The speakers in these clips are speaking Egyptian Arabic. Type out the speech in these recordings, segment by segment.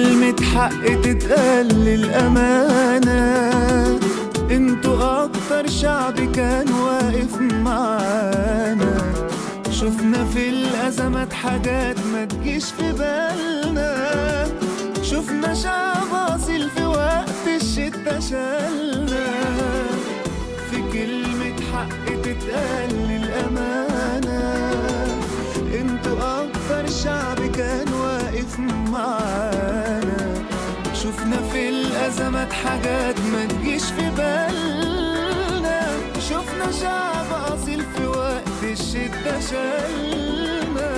كلمة حق تتقال للأمانة انتوا أكتر شعب كان واقف معانا شفنا في الأزمات حاجات ما تجيش في بالنا شفنا شعب أصيل في وقت الشدة شالنا في كلمة حق تتقال للأمانة انتوا أكتر شعب كان واقف معانا شفنا في الأزمات حاجات ما تجيش في بالنا شفنا شعب أصيل في وقت الشدة شالنا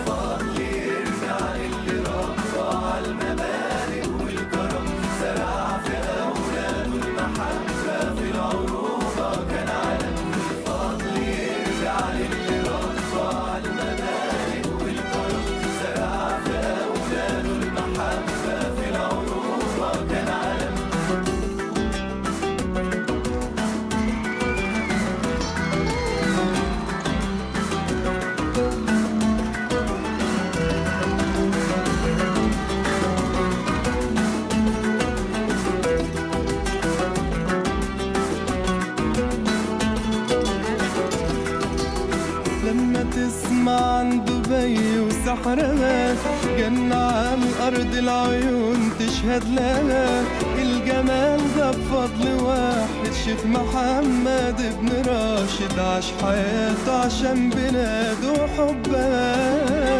لما تسمع عن دبي وسحرها جنة عن أرض العيون تشهد لها الجمال ده بفضل واحد شيخ محمد بن راشد عاش حياته عشان بلاده وحبها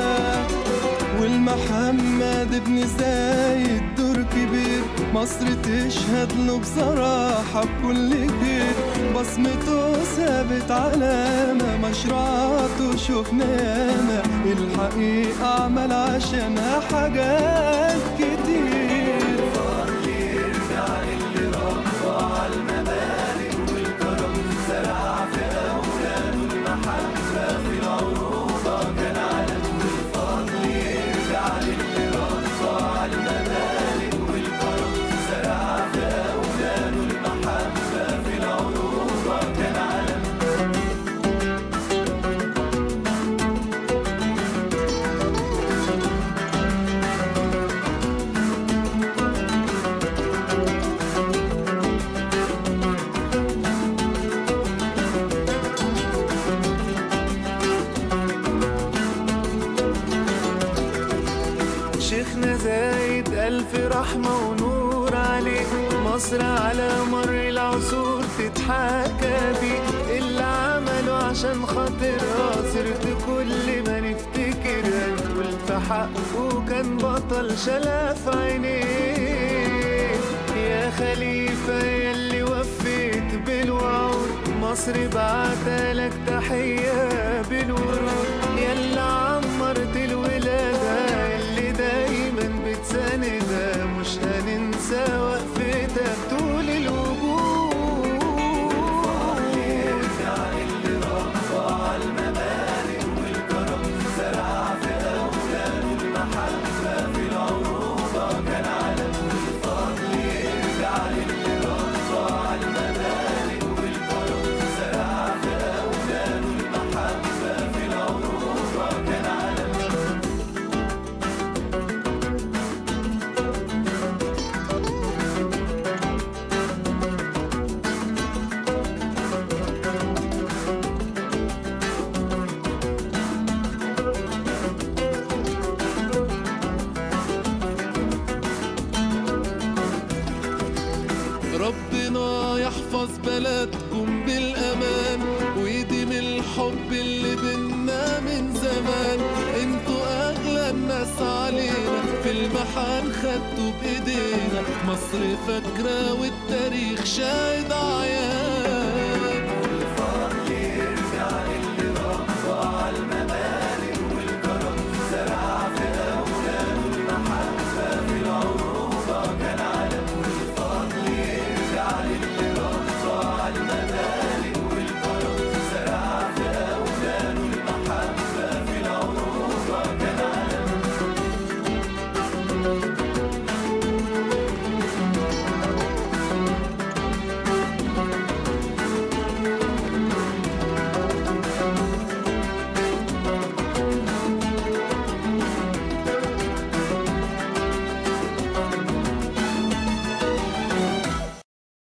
والمحمد بن زايد دور كبير مصر تشهد له بصراحة بكل خير بصمته ثابت علامة مشروعاته شفنا ياما الحقيقة عمل عشانها حاجات كتير شيخنا زايد ألف رحمة ونور عليه مصر على مر العصور تتحاكى بيه اللي عمله عشان خاطرها صرت كل ما نفتكرها نقول في حقه كان بطل شلا في عينيه يا خليفة يلي وفيت بالوعود مصر بعتلك تحية بالورود يلا عمرت الولادة اللي دايما بتساندها مش هننسى وقفتها طول الوجود ربنا يحفظ بلدكم بالأمان ويديم الحب اللي بينا من زمان انتوا أغلى الناس علينا في المحن خدتوا بإيدينا مصر فاكرة والتاريخ شاهد عيان